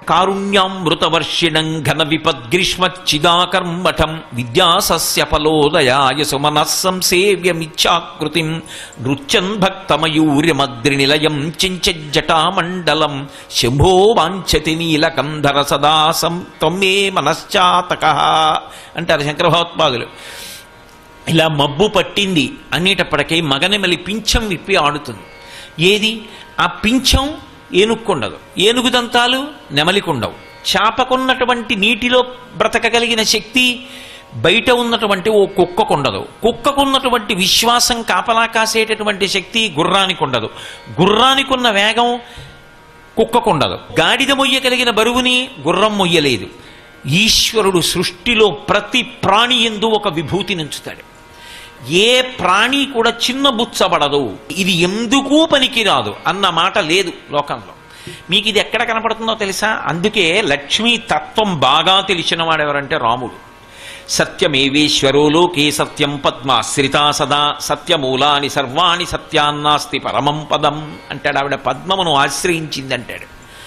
కారుణ్యామృతవర్షిణం ఘన విపద్గ్రీష్మచ్చిదాకర్మఠం విద్యాసస్యఫలోదయాయ సుమనః సంసేవ్యమిచ్చాకృతిం నృత్యన్ భక్తమయూర్యమద్రినిలయం చించజ్జటామండలం శంభో వాంఛతి నీలకంధర సదా సం త్వమే మనశ్చాతక అంటారు శంకర భగవత్పాదులు ఇలా మబ్బు పట్టింది అనేటప్పటికీ మగనెమలి పింఛం విప్పి ఆడుతుంది ఏది ఆ పింఛం ఏనుక్కుండదు ఏనుగు దంతాలు నెమలికుండవు చాపకున్నటువంటి నీటిలో బ్రతకగలిగిన శక్తి బయట ఉన్నటువంటి ఓ కుక్కకుండదు కుక్కకున్నటువంటి విశ్వాసం కాపలా కాసేటటువంటి శక్తి గుర్రానికి ఉండదు గుర్రానికున్న వేగం కుక్కకుండదు గాడిద మొయ్యగలిగిన బరువుని గుర్రం మొయ్యలేదు ఈశ్వరుడు సృష్టిలో ప్రతి ప్రాణి ఎందు ఒక విభూతి నుంచుతాడు ఏ ప్రాణి కూడా చిన్నబుచ్చబడదు ఇది ఎందుకు పనికిరాదు అన్న మాట లేదు లోకంలో మీకు ఇది ఎక్కడ కనపడుతుందో తెలుసా అందుకే లక్ష్మీ తత్వం బాగా తెలిసిన వాడెవరంటే రాముడు సత్యమేవేశ్వరో లోకే సత్యం పద్మాశ్రితా సదా సత్యమూలాని సర్వాణి సత్యాన్నాస్తి పరమం పదం అంటాడు ఆవిడ పద్మమును ఆశ్రయించింది అంటాడు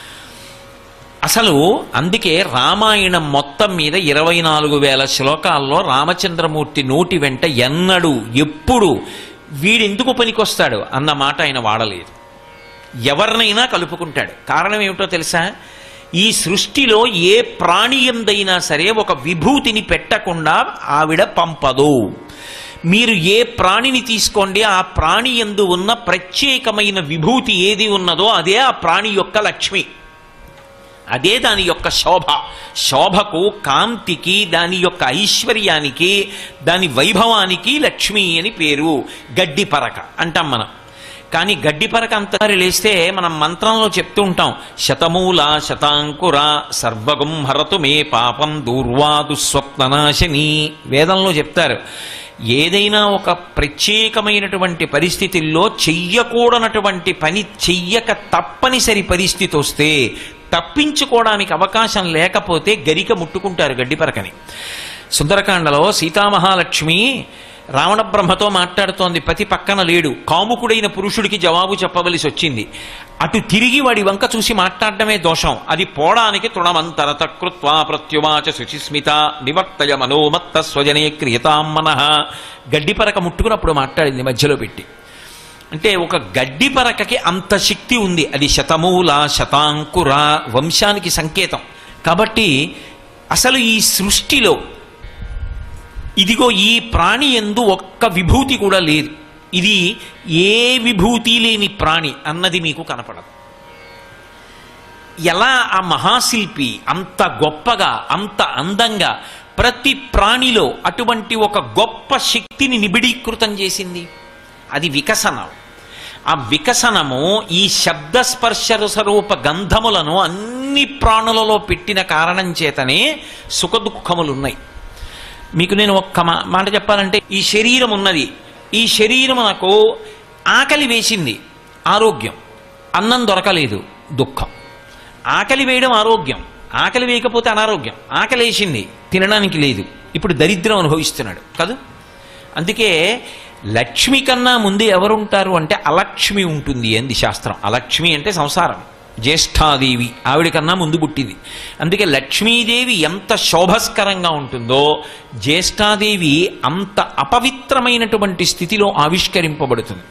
అసలు అందుకే రామాయణం మొత్తం మీద ఇరవై నాలుగు వేల శ్లోకాల్లో రామచంద్రమూర్తి నోటి వెంట ఎన్నడు ఎప్పుడు వీడెందుకు పనికొస్తాడు అన్న మాట ఆయన వాడలేదు ఎవరినైనా కలుపుకుంటాడు కారణం ఏమిటో తెలుసా ఈ సృష్టిలో ఏ ప్రాణి ఎందైనా సరే ఒక విభూతిని పెట్టకుండా ఆవిడ పంపదు మీరు ఏ ప్రాణిని తీసుకోండి ఆ ప్రాణి ఎందు ఉన్న ప్రత్యేకమైన విభూతి ఏది ఉన్నదో అదే ఆ ప్రాణి యొక్క లక్ష్మి అదే దాని యొక్క శోభ శోభకు కాంతికి దాని యొక్క ఐశ్వర్యానికి దాని వైభవానికి లక్ష్మి అని పేరు గడ్డి పరక అంటాం మనం కానీ గడ్డి పరక అంత లేస్తే మనం మంత్రంలో చెప్తూ ఉంటాం శతమూల శతాంకుర సర్వగం హరతు మే పాపం దూర్వాదు స్వప్ననాశని వేదంలో చెప్తారు ఏదైనా ఒక ప్రత్యేకమైనటువంటి పరిస్థితుల్లో చెయ్యకూడనటువంటి పని చెయ్యక తప్పనిసరి పరిస్థితి వస్తే తప్పించుకోవడానికి అవకాశం లేకపోతే గరిక ముట్టుకుంటారు గడ్డిపరకని సుందరకాండలో సీతామహాలక్ష్మి రావణ బ్రహ్మతో మాట్లాడుతోంది పతి పక్కన లేడు కాముకుడైన పురుషుడికి జవాబు చెప్పవలసి వచ్చింది అటు తిరిగి వాడి వంక చూసి మాట్లాడటమే దోషం అది పోవడానికి తృణమంతరత కృత్వా ప్రత్యువాచ శుచిస్మిత నివర్తయ మనోమత్త స్వజనే క్రియతాం మనః గడ్డిపరక ముట్టుకున్నప్పుడు మాట్లాడింది మధ్యలో పెట్టి అంటే ఒక గడ్డి పరకకి అంత శక్తి ఉంది అది శతమూల శతాంకుర వంశానికి సంకేతం కాబట్టి అసలు ఈ సృష్టిలో ఇదిగో ఈ ప్రాణి ఎందు ఒక్క విభూతి కూడా లేదు ఇది ఏ విభూతి లేని ప్రాణి అన్నది మీకు కనపడదు ఎలా ఆ మహాశిల్పి అంత గొప్పగా అంత అందంగా ప్రతి ప్రాణిలో అటువంటి ఒక గొప్ప శక్తిని నిబిడీకృతం చేసింది అది వికసనం ఆ వికసనము ఈ శబ్దస్పర్శ రసరూప గంధములను అన్ని ప్రాణులలో పెట్టిన కారణం చేతనే సుఖదుఖములున్నాయి మీకు నేను ఒక్క మా- మాట చెప్పాలంటే ఈ శరీరం ఉన్నది ఈ శరీరం నాకు ఆకలి వేసింది ఆరోగ్యం అన్నం దొరకలేదు దుఃఖం ఆకలి వేయడం ఆరోగ్యం ఆకలి వేయకపోతే అనారోగ్యం ఆకలి వేసింది తినడానికి లేదు ఇప్పుడు దరిద్రం అనుభవిస్తున్నాడు కాదు అందుకే లక్ష్మి కన్నా ముందే ఎవరుంటారు అంటే అలక్ష్మి ఉంటుంది అంది శాస్త్రం అలక్ష్మి అంటే సంసారం జ్యేష్ఠాదేవి ఆవిడ కన్నా ముందు పుట్టింది అందుకే లక్ష్మీదేవి ఎంత శోభస్కరంగా ఉంటుందో జ్యేష్ఠాదేవి అంత అపవిత్రమైనటువంటి స్థితిలో ఆవిష్కరింపబడుతుంది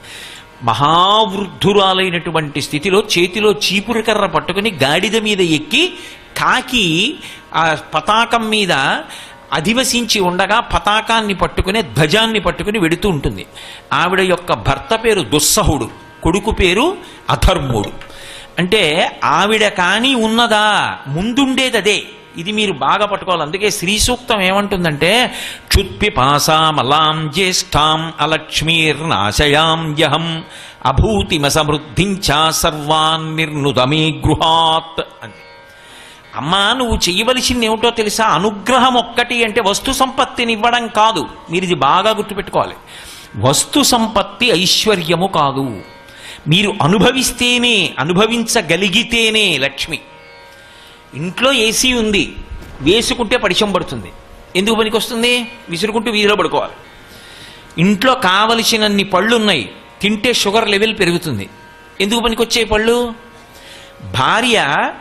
మహావృద్ధురాలైనటువంటి స్థితిలో చేతిలో చీపురు కర్ర పట్టుకుని గాడిద మీద ఎక్కి కాకి ఆ పతాకం మీద అధివసించి ఉండగా పతాకాన్ని పట్టుకుని ధ్వజాన్ని పట్టుకుని వెడుతూ ఉంటుంది ఆవిడ యొక్క భర్త పేరు దుస్సహుడు కొడుకు పేరు అధర్ముడు అంటే ఆవిడ కానీ ఉన్నదా ముందుండేది అదే ఇది మీరు బాగా పట్టుకోవాలి అందుకే శ్రీ సూక్తం ఏమంటుందంటే క్షుత్పిపాసామలాం జ్యేష్ఠాం అలక్ష్మీర్నాశయాం యహం అభూతిమసమృద్ధించ సర్వాన్ నిర్నుదమే గృహాత్ అని అమ్మా నువ్వు చెయ్యవలసింది ఏమిటో తెలుసా అనుగ్రహం ఒక్కటి అంటే వస్తు సంపత్తిని ఇవ్వడం కాదు మీరు ఇది బాగా గుర్తుపెట్టుకోవాలి వస్తు సంపత్తి ఐశ్వర్యము కాదు మీరు అనుభవిస్తేనే అనుభవించగలిగితేనే లక్ష్మి ఇంట్లో ఏసీ ఉంది వేసుకుంటే పడిశం పడుతుంది ఎందుకు పనికి వస్తుంది విసురుకుంటూ వీధిలో పడుకోవాలి ఇంట్లో కావలసినన్ని పళ్ళు ఉన్నాయి తింటే షుగర్ లెవెల్ పెరుగుతుంది ఎందుకు పనికొచ్చే పళ్ళు భార్య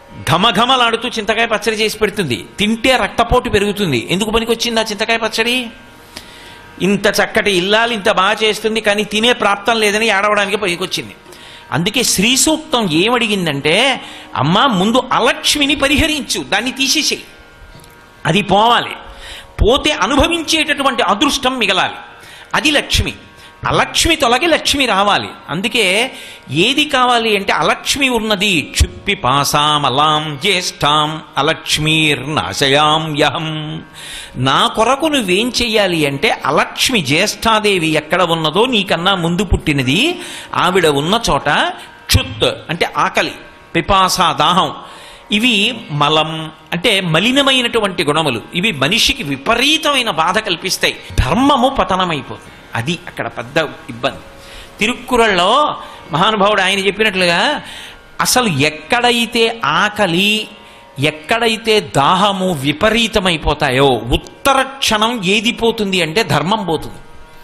ఘమఘమలాడుతూ చింతకాయ పచ్చడి చేసి పెడుతుంది తింటే రక్తపోటు పెరుగుతుంది ఎందుకు పనికొచ్చింది ఆ చింతకాయ పచ్చడి ఇంత చక్కటి ఇల్లాలు ఇంత బాగా చేస్తుంది కానీ తినే ప్రాప్తం లేదని ఏడవడానికి పనికొచ్చింది అందుకే శ్రీ సూక్తం ఏమడిగిందంటే అమ్మా ముందు అలక్ష్మిని పరిహరించు దాన్ని తీసేసేయి అది పోవాలి పోతే అనుభవించేటటువంటి అదృష్టం మిగలాలి అది లక్ష్మి అలక్ష్మి తొలగి లక్ష్మి రావాలి అందుకే ఏది కావాలి అంటే అలక్ష్మి ఉన్నది క్షుప్పి పాసామలాం జ్యేష్ఠాం అలక్ష్మీర్నాశయాం యహం నా కొరకు నువ్వేం చెయ్యాలి అంటే అలక్ష్మి జ్యేష్ఠాదేవి ఎక్కడ ఉన్నదో నీకన్నా ముందు పుట్టినది ఆవిడ ఉన్న చోట క్షుత్ అంటే ఆకలి పిపాస దాహం ఇవి మలం అంటే మలినమైనటువంటి గుణములు ఇవి మనిషికి విపరీతమైన బాధ కల్పిస్తాయి ధర్మము పతనమైపోతుంది అది అక్కడ పెద్ద ఇబ్బంది తిరుక్కురళ్ళలో మహానుభావుడు ఆయన చెప్పినట్లుగా అసలు ఎక్కడైతే ఆకలి ఎక్కడైతే దాహము విపరీతమైపోతాయో ఉత్తర క్షణం ఏది పోతుంది అంటే ధర్మం పోతుంది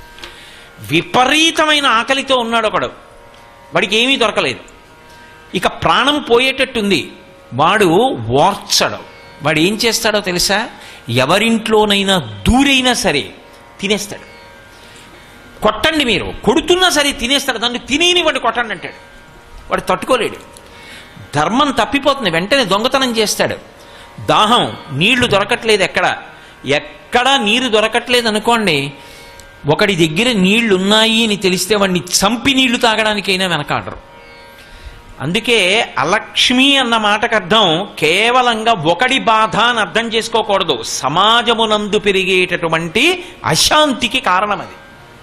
విపరీతమైన ఆకలితో ఉన్నాడు ఒకడు వాడికి ఏమీ దొరకలేదు ఇక ప్రాణం పోయేటట్టుంది వాడు ఓర్చడు వాడు ఏం చేస్తాడో తెలుసా ఎవరింట్లోనైనా దూరైనా సరే తినేస్తాడు కొట్టండి మీరు కొడుతున్నా సరే తినేస్తాడు దాన్ని తినేని వాడు కొట్టండి అంటాడు వాడు తట్టుకోలేడు ధర్మం తప్పిపోతుంది వెంటనే దొంగతనం చేస్తాడు దాహం నీళ్లు దొరకట్లేదు ఎక్కడ ఎక్కడ నీరు దొరకట్లేదు అనుకోండి ఒకడి దగ్గర నీళ్లు ఉన్నాయి అని తెలిస్తే వాడిని చంపి నీళ్లు తాగడానికైనా వెనకాడరు అందుకే అలక్ష్మి అన్న మాటకు అర్థం కేవలంగా ఒకడి బాధ అని అర్థం చేసుకోకూడదు సమాజమునందు పెరిగేటటువంటి అశాంతికి కారణం అది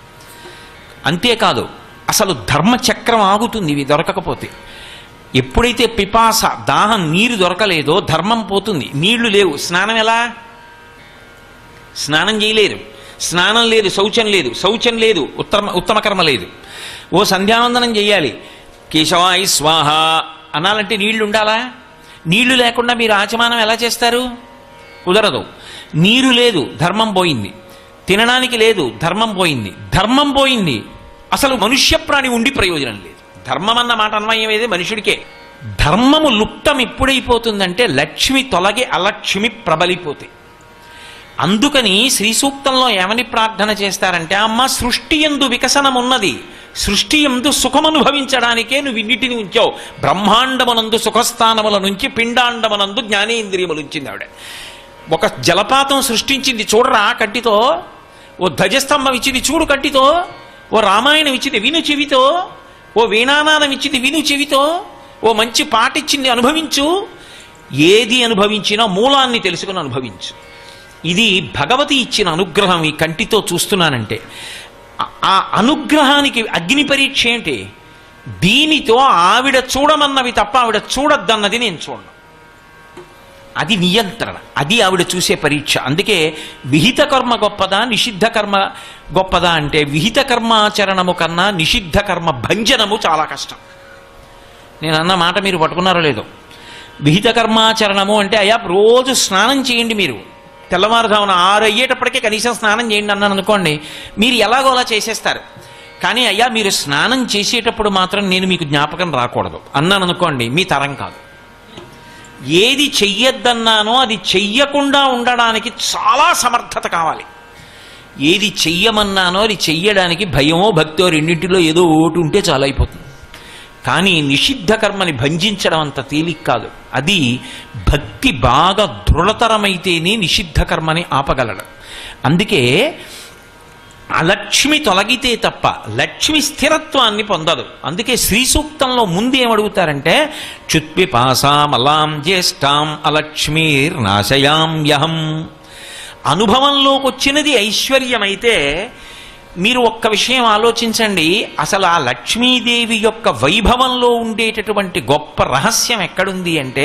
అంతేకాదు అసలు ధర్మచక్రం ఆగుతుంది ఇవి దొరకకపోతే ఎప్పుడైతే పిపాస దాహం నీరు దొరకలేదో ధర్మం పోతుంది నీళ్లు లేవు స్నానం ఎలా స్నానం చేయలేరు స్నానం లేదు శౌచం లేదు శౌచం లేదు ఉత్తమ ఉత్తమ కర్మ లేదు ఓ సంధ్యావందనం చేయాలి కేశవాయి స్వాహ అనాలంటే నీళ్లు ఉండాలా నీళ్లు లేకుండా మీరు ఆచమానం ఎలా చేస్తారు కుదరదు నీరు లేదు ధర్మం పోయింది తినడానికి లేదు ధర్మం పోయింది ధర్మం పోయింది అసలు మనుష్య ప్రాణి ఉండి ప్రయోజనం లేదు ధర్మం అన్న మాట అన్వయమేది మనుషుడికే ధర్మము లుప్తం ఎప్పుడైపోతుందంటే లక్ష్మి తొలగి అలక్ష్మి ప్రబలిపోతే అందుకని శ్రీ సూక్తంలో ఏమని ప్రార్థన చేస్తారంటే అమ్మ సృష్టి ఎందు వికసనం ఉన్నది సృష్టి ఎందు సుఖమనుభవించడానికే నువ్వు ఇన్నిటిని ఉంచావు బ్రహ్మాండమునందు సుఖస్థానముల నుంచి పిండాండమునందు జ్ఞానేంద్రియములు ఉంచింది ఆవిడ ఒక జలపాతం సృష్టించింది చూడరా కంటితో ఓ ధ్వజస్తంభం ఇచ్చింది చూడు కంటితో ఓ రామాయణం ఇచ్చింది విను చెవితో ఓ వీణానాదం ఇచ్చింది విను చెవితో ఓ మంచి పాట ఇచ్చింది అనుభవించు ఏది అనుభవించినా మూలాన్ని తెలుసుకుని అనుభవించు ఇది భగవతి ఇచ్చిన అనుగ్రహం ఈ కంటితో చూస్తున్నానంటే ఆ- ఆ అనుగ్రహానికి అగ్ని పరీక్ష ఏంటి దీనితో ఆవిడ చూడమన్నవి తప్ప ఆవిడ చూడద్దన్నది నేను చూడను అది నియంత్రణ అది ఆవిడ చూసే పరీక్ష అందుకే విహిత కర్మ గొప్పదా నిషిద్ధ కర్మ గొప్పదా అంటే విహిత కర్మాచరణము కన్నా నిషిద్ధ కర్మ భంజనము చాలా కష్టం నేను అన్న మాట మీరు పట్టుకున్నారో లేదో విహిత కర్మాచరణము అంటే అయ్యా రోజు స్నానం చేయండి మీరు తెల్లవారుజామున ఆరు అయ్యేటప్పటికే కనీసం స్నానం చేయండి అన్నాను అనుకోండి మీరు ఎలాగో అలా చేసేస్తారు కానీ అయ్యా మీరు స్నానం చేసేటప్పుడు మాత్రం నేను మీకు జ్ఞాపకం రాకూడదు అన్నాను అనుకోండి మీ తరం కాదు ఏది చెయ్యొద్దన్నానో అది చెయ్యకుండా ఉండడానికి చాలా సమర్థత కావాలి ఏది చెయ్యమన్నానో అది చెయ్యడానికి భయమో భక్తో రెండింటిలో ఏదో ఓటు ఉంటే చాలా అయిపోతుంది కానీ నిషిద్ధ కర్మని భంజించడం అంత తేలిక కాదు అది భక్తి బాగా దృఢతరమైతేనే నిషిద్ధ కర్మని ఆపగలడు అందుకే అలక్ష్మి తొలగితే తప్ప లక్ష్మి స్థిరత్వాన్ని పొందదు అందుకే శ్రీ సూక్తంలో ముందు ఏమడుగుతారంటే చుత్పిపాసామలాం జ్యేష్ఠాం అలక్ష్మీర్నాశయాం యహం అనుభవంలోకి వచ్చినది ఐశ్వర్యమైతే మీరు ఒక్క విషయం ఆలోచించండి అసలు ఆ లక్ష్మీదేవి యొక్క వైభవంలో ఉండేటటువంటి గొప్ప రహస్యం ఎక్కడుంది అంటే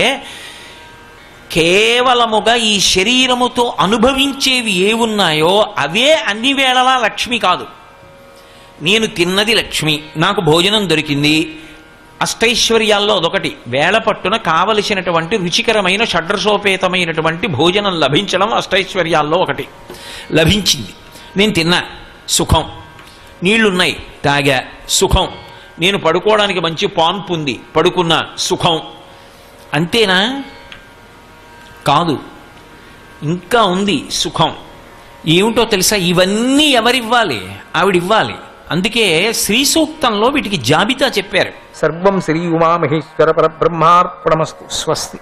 కేవలముగా ఈ శరీరముతో అనుభవించేవి ఏవున్నాయో అవే అన్ని వేళలా లక్ష్మి కాదు నేను తిన్నది లక్ష్మి నాకు భోజనం దొరికింది అష్టైశ్వర్యాల్లో అదొకటి వేళ పట్టున కావలసినటువంటి రుచికరమైన షడ్రసోపేతమైనటువంటి భోజనం లభించడం అష్టైశ్వర్యాల్లో ఒకటి లభించింది నేను తిన్నా సుఖం నీళ్లున్నాయి తాగా సుఖం నేను పడుకోవడానికి మంచి పాన్పు ఉంది పడుకున్నా సుఖం అంతేనా కాదు ఇంకా ఉంది సుఖం ఏమిటో తెలుసా ఇవన్నీ ఎవరివ్వాలి ఆవిడివ్వాలి అందుకే శ్రీ సూక్తంలో వీటికి జాబితా చెప్పారు సర్వం శ్రీ ఉమామహేశ్వర పరబ్రహ్మార్పణమస్తు స్వస్తి